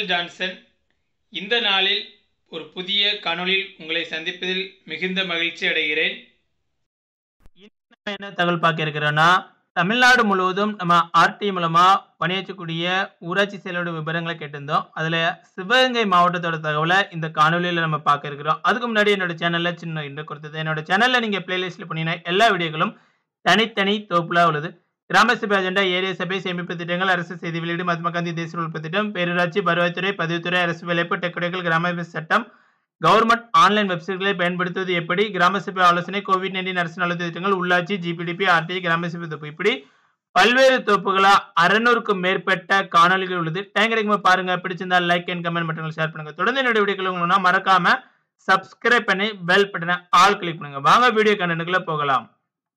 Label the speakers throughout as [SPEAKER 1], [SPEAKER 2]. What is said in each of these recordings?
[SPEAKER 1] Michael Johnson இந்த நாளில் ஒரு புதிய காணொளியில் உங்களை சந்திப்பதில் மிகுந்த மகிழ்ச்சி அடைகிறேன்
[SPEAKER 2] நம்ம என்ன தகவல் பார்க்க இருக்கிறோன்னா தமிழ்நாடு முழுவதும் நம்ம ஆர்டி மூலமா பணியாற்றக்கூடிய ஊராட்சி செயலோட விவரங்களை கேட்டிருந்தோம் அதுல சிவகங்கை மாவட்டத்தோட தகவலை இந்த காணொலியில நம்ம பார்க்க இருக்கிறோம் அதுக்கு முன்னாடி என்னோட சேனல்ல சின்ன இன்று கொடுத்தது என்னோட சேனல்ல நீங்க பிளேலிஸ்ட்ல பண்ணீங்கன்னா எல்லா வீடியோக்களும் தனித்தனி தொகுப்புல உள்ளது கிராம சபை அஜெண்டா ஏரியா சபை சேமிப்பு திட்டங்கள் அரசு செய்தி வெளியீடு மகாத்மா காந்தி தேசிய உழைப்பு திட்டம் பேரூராட்சி வருவாய்த்துறை பதிவுத்துறை அரசு வேலைப்பு டெக்குடைகள் கிராம சபை சட்டம் கவர்மெண்ட் ஆன்லைன் வெப்சைட்களை பயன்படுத்துவது எப்படி கிராம சபை ஆலோசனை கோவிட் நைன்டீன் அரசு நலத் திட்டங்கள் உள்ளாட்சி ஜிபிடிபி ஆர்டி கிராம சபை தொகுப்பு இப்படி பல்வேறு தொகுப்புகளா அறுநூறுக்கும் மேற்பட்ட காணொலிகள் உள்ளது டைம் கிடைக்கும்போது பாருங்க பிடிச்சிருந்தா லைக் அண்ட் கமெண்ட் பட்டன்கள் ஷேர் பண்ணுங்க தொடர்ந்து என்னோட வீடியோக்கள் உங்களுக்கு மறக்காம சப்ஸ்கிரைப் பண்ணி பெல் பட்டனை ஆல் கிளிக் பண்ணுங்க வாங்க வீடியோ கண்டென்ட்டுக்குள்ள போகலாம்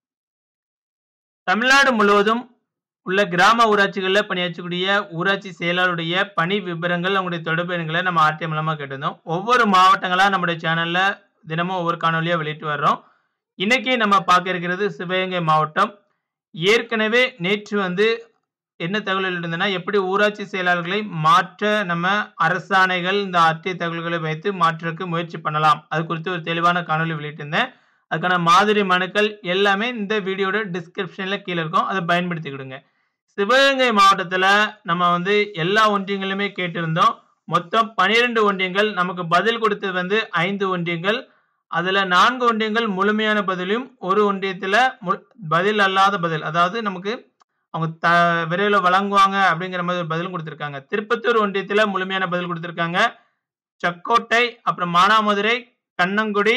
[SPEAKER 2] தமிழ்நாடு முழுவதும் உள்ள கிராம ஊராட்சிகளில் பணியாற்றக்கூடிய ஊராட்சி செயலாளருடைய பணி விவரங்கள் அவங்களுடைய தொடர்பு எண்களை நம்ம ஆர்டிஎம் மூலமாக கேட்டிருந்தோம் ஒவ்வொரு மாவட்டங்களாக நம்முடைய சேனலில் தினமும் ஒவ்வொரு காணொலியாக வெளியிட்டு வர்றோம் இன்னைக்கு நம்ம பார்க்க இருக்கிறது சிவகங்கை மாவட்டம் ஏற்கனவே நேற்று வந்து என்ன தகவல் இருந்ததுன்னா எப்படி ஊராட்சி செயலாளர்களை மாற்ற நம்ம அரசாணைகள் இந்த ஆர்டிஐ தகவல்களை வைத்து மாற்றுறதுக்கு முயற்சி பண்ணலாம் அது குறித்து ஒரு தெளிவான காணொலி வெளியிட்டிருந்தேன் அதுக்கான மாதிரி மனுக்கள் எல்லாமே இந்த வீடியோட டிஸ்கிரிப்ஷனில் கீழே இருக்கும் அதை பயன்படுத்திக்கிடுங்க சிவகங்கை மாவட்டத்தில் நம்ம வந்து எல்லா ஒன்றியங்களுமே கேட்டிருந்தோம் மொத்தம் பனிரெண்டு ஒன்றியங்கள் நமக்கு பதில் கொடுத்தது வந்து ஐந்து ஒன்றியங்கள் அதில் நான்கு ஒன்றியங்கள் முழுமையான பதிலும் ஒரு ஒன்றியத்தில் மு பதில் அல்லாத பதில் அதாவது நமக்கு அவங்க த விரைவில் வழங்குவாங்க அப்படிங்கிற மாதிரி ஒரு பதிலும் கொடுத்துருக்காங்க திருப்பத்தூர் ஒன்றியத்தில் முழுமையான பதில் கொடுத்துருக்காங்க சக்கோட்டை அப்புறம் மானாமதுரை கண்ணங்குடி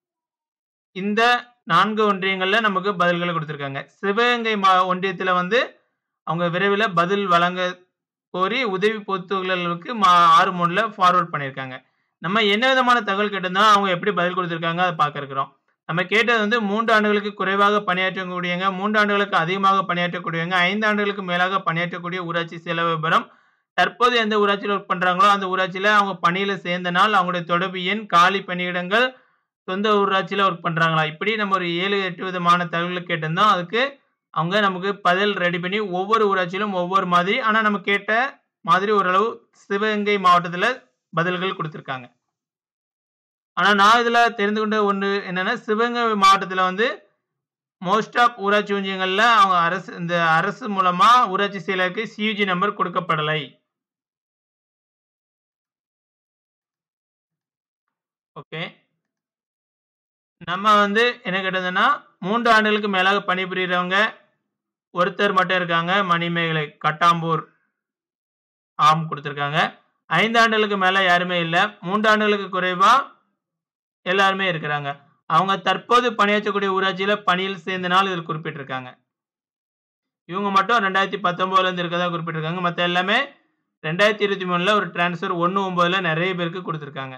[SPEAKER 2] இந்த நான்கு ஒன்றியங்களில் நமக்கு பதில்களை கொடுத்துருக்காங்க சிவகங்கை மா ஒன்றியத்தில் வந்து அவங்க விரைவில் பதில் வழங்க கோரி உதவி பொதுத்துகளுக்கு மா ஆறு மூணில் ஃபார்வர்ட் பண்ணியிருக்காங்க நம்ம என்ன விதமான தகவல் கேட்டிருந்தோம் அவங்க எப்படி பதில் கொடுத்துருக்காங்க அதை பார்க்க இருக்கிறோம் நம்ம கேட்டது வந்து மூன்று ஆண்டுகளுக்கு குறைவாக பணியாற்றக்கூடியவங்க மூன்று ஆண்டுகளுக்கு அதிகமாக பணியாற்றக்கூடியவங்க ஐந்து ஆண்டுகளுக்கு மேலாக பணியாற்றக்கூடிய ஊராட்சி செலவு விவரம் தற்போது எந்த ஊராட்சியில் ஒர்க் பண்ணுறாங்களோ அந்த ஊராட்சியில் அவங்க பணியில் சேர்ந்த நாள் அவங்களுடைய தொடர்பு எண் காலி பணியிடங்கள் சொந்த ஊராட்சியில் ஒர்க் பண்ணுறாங்களா இப்படி நம்ம ஒரு ஏழு எட்டு விதமான தகவல்களை கேட்டிருந்தோம் அதுக்கு அவங்க நமக்கு பதில் ரெடி பண்ணி ஒவ்வொரு ஊராட்சியிலும் ஒவ்வொரு மாதிரி ஆனால் நம்ம கேட்ட மாதிரி ஓரளவு சிவகங்கை மாவட்டத்தில் பதில்கள் கொடுத்துருக்காங்க ஆனால் நான் இதில் தெரிந்து கொண்ட ஒன்று என்னென்னா சிவகங்கை மாவட்டத்தில் வந்து மோஸ்ட் ஆஃப் ஊராட்சி ஒன்றியங்களில் அவங்க அரசு இந்த அரசு மூலமாக ஊராட்சி செயலருக்கு சியூஜி நம்பர் கொடுக்கப்படலை ஓகே நம்ம வந்து என்ன கேட்டதுன்னா மூன்று ஆண்டுகளுக்கு மேலாக பணிபுரிகிறவங்க ஒருத்தர் மட்டும் இருக்காங்க மணிமேகலை கட்டாம்பூர் ஆம் கொடுத்துருக்காங்க ஐந்து ஆண்டுகளுக்கு மேலே யாருமே இல்லை மூன்று ஆண்டுகளுக்கு குறைவாக எல்லாருமே இருக்கிறாங்க அவங்க தற்போது பணியாற்றக்கூடிய ஊராட்சியில் பணியில் சேர்ந்த நாள் இதில் குறிப்பிட்டிருக்காங்க இவங்க மட்டும் ரெண்டாயிரத்தி பத்தொம்போதுலேருந்து இருக்கதா குறிப்பிட்டிருக்காங்க மற்ற எல்லாமே ரெண்டாயிரத்தி இருபத்தி மூணில் ஒரு டிரான்ஸ்ஃபர் ஒன்று ஒம்போதில் நிறைய பேருக்கு கொடுத்துருக்காங்க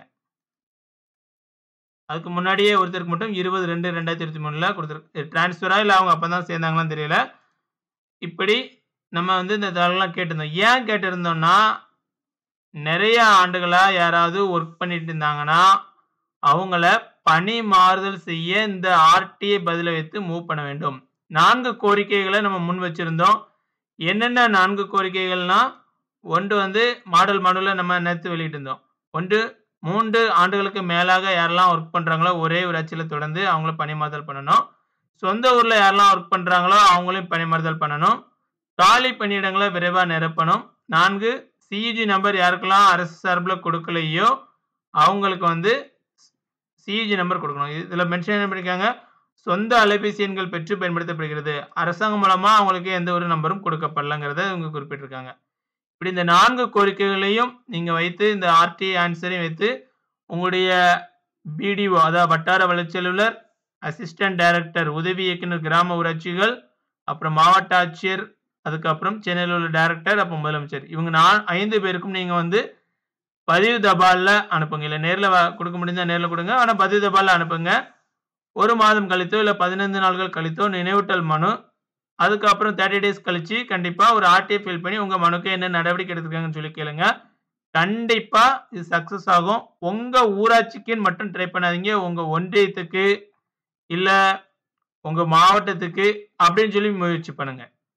[SPEAKER 2] அதுக்கு முன்னாடியே ஒருத்தருக்கு மட்டும் இருபது ரெண்டு ரெண்டாயிரத்தி இருபத்தி மூணில் கொடுத்துருக்கு டிரான்ஸ்ஃபரா இல்லை அவங்க அப்போ தான் சேர்ந்தாங்களான்னு தெரியல இப்படி நம்ம வந்து இந்த தகவலாம் கேட்டிருந்தோம் ஏன் கேட்டிருந்தோம்னா நிறைய ஆண்டுகளாக யாராவது ஒர்க் பண்ணிட்டு இருந்தாங்கன்னா அவங்கள பணி மாறுதல் செய்ய இந்த ஆர்டிஐ பதிலை வைத்து மூவ் பண்ண வேண்டும் நான்கு கோரிக்கைகளை நம்ம முன் வச்சிருந்தோம் என்னென்ன நான்கு கோரிக்கைகள்னா ஒன்று வந்து மாடல் மாடலில் நம்ம நேற்று வெளியிட்டிருந்தோம் ஒன்று மூன்று ஆண்டுகளுக்கு மேலாக யாரெல்லாம் ஒர்க் பண்ணுறாங்களோ ஒரே ஊராட்சியில் தொடர்ந்து அவங்கள பணிமாறுதல் பண்ணணும் சொந்த ஊரில் யாரெல்லாம் ஒர்க் பண்ணுறாங்களோ அவங்களையும் பணிமாறுதல் பண்ணணும் காலி பணியிடங்களை விரைவாக நிரப்பணும் நான்கு சிஇஜி நம்பர் யாருக்கெல்லாம் அரசு சார்பில் கொடுக்கலையோ அவங்களுக்கு வந்து சிஇஜி நம்பர் கொடுக்கணும் இதில் மென்ஷன் பண்ணியிருக்காங்க சொந்த அலைபேசி எண்கள் பெற்று பயன்படுத்தப்படுகிறது அரசாங்கம் மூலமாக அவங்களுக்கு எந்த ஒரு நம்பரும் கொடுக்கப்படலங்கிறத இவங்க குறிப்பிட்டிருக்காங்க இப்படி இந்த நான்கு கோரிக்கைகளையும் நீங்கள் வைத்து இந்த ஆர்டி ஆன்சரையும் வைத்து உங்களுடைய பிடிஓ அதாவது வட்டார வளர்ச்சி அலுவலர் அசிஸ்டன்ட் டைரக்டர் உதவி இயக்குனர் கிராம ஊராட்சிகள் அப்புறம் மாவட்ட ஆட்சியர் அதுக்கப்புறம் சென்னையில் உள்ள டைரக்டர் அப்போ முதலமைச்சர் இவங்க நான் ஐந்து பேருக்கும் நீங்கள் வந்து பதிவு தபாலில் அனுப்புங்க இல்லை நேரில் கொடுக்க முடிஞ்சால் நேரில் கொடுங்க ஆனால் பதிவு தபாலில் அனுப்புங்க ஒரு மாதம் கழித்தோ இல்லை பதினைந்து நாட்கள் கழித்தோ நினைவூட்டல் மனு அதுக்கப்புறம் தேர்ட்டி டேஸ் கழிச்சு கண்டிப்பாக ஒரு ஆர்டிஐ ஃபில் பண்ணி உங்கள் மனுக்கு என்ன நடவடிக்கை எடுத்துருக்காங்கன்னு சொல்லி கேளுங்க கண்டிப்பாக இது சக்ஸஸ் ஆகும் உங்கள் ஊராட்சிக்குன்னு மட்டும் ட்ரை பண்ணாதீங்க உங்கள் ஒன்றியத்துக்கு இல்லை உங்கள் மாவட்டத்துக்கு அப்படின்னு சொல்லி முயற்சி பண்ணுங்கள்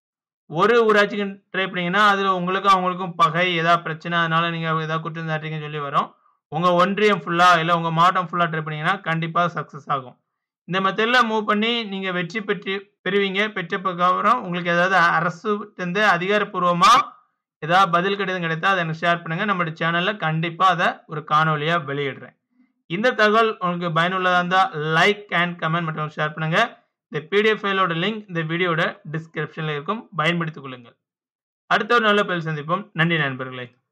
[SPEAKER 2] ஒரு ஊராட்சிக்கு ட்ரை பண்ணீங்கன்னா, அதுல உங்களுக்கும் அவங்களுக்கும் பகை, ஏதாவது பிரச்சனை, அதனால நீங்க ஏதாவது குற்றம் சாட்டுறீங்கன்னு சொல்லி வரும். உங்க ஒன்றியம் ஃபுல்லா, இல்ல உங்க மாவட்டம் ஃபுல்லா ட்ரை பண்ணீங்கன்னா, கண்டிப்பா சக்சஸ் ஆகும். இந்த மெத்தட்ல மூவ் பண்ணி நீங்க வெற்றி பெற்று பெறுவீங்க. பெற்றதுக்கப்புறம் உங்களுக்கு ஏதாவது அரசுட்டருந்து அதிகாரப்பூர்வமா ஏதாவது பதில் கடிதம் கிடைத்தா, அத எனக்கு ஷேர் பண்ணுங்க. நம்முடைய சேனல்ல கண்டிப்பா அத ஒரு காணொளியா வெளியிடுறேன். இந்த தகவல் உங்களுக்கு பயனுள்ளதா இருந்தா லைக் அண்ட் கமெண்ட் மற்றும் ஷேர் பண்ணுங்க. இந்த பிடிஎஃப் ஃபைலோட லிங்க் இந்த வீடியோட டிஸ்கிரிப்ஷன்ல இருக்கும். பயன்படுத்திக் கொள்ளுங்கள். அடுத்த ஒரு நல்ல பதிவில் சந்திப்போம். நன்றி நண்பர்களே!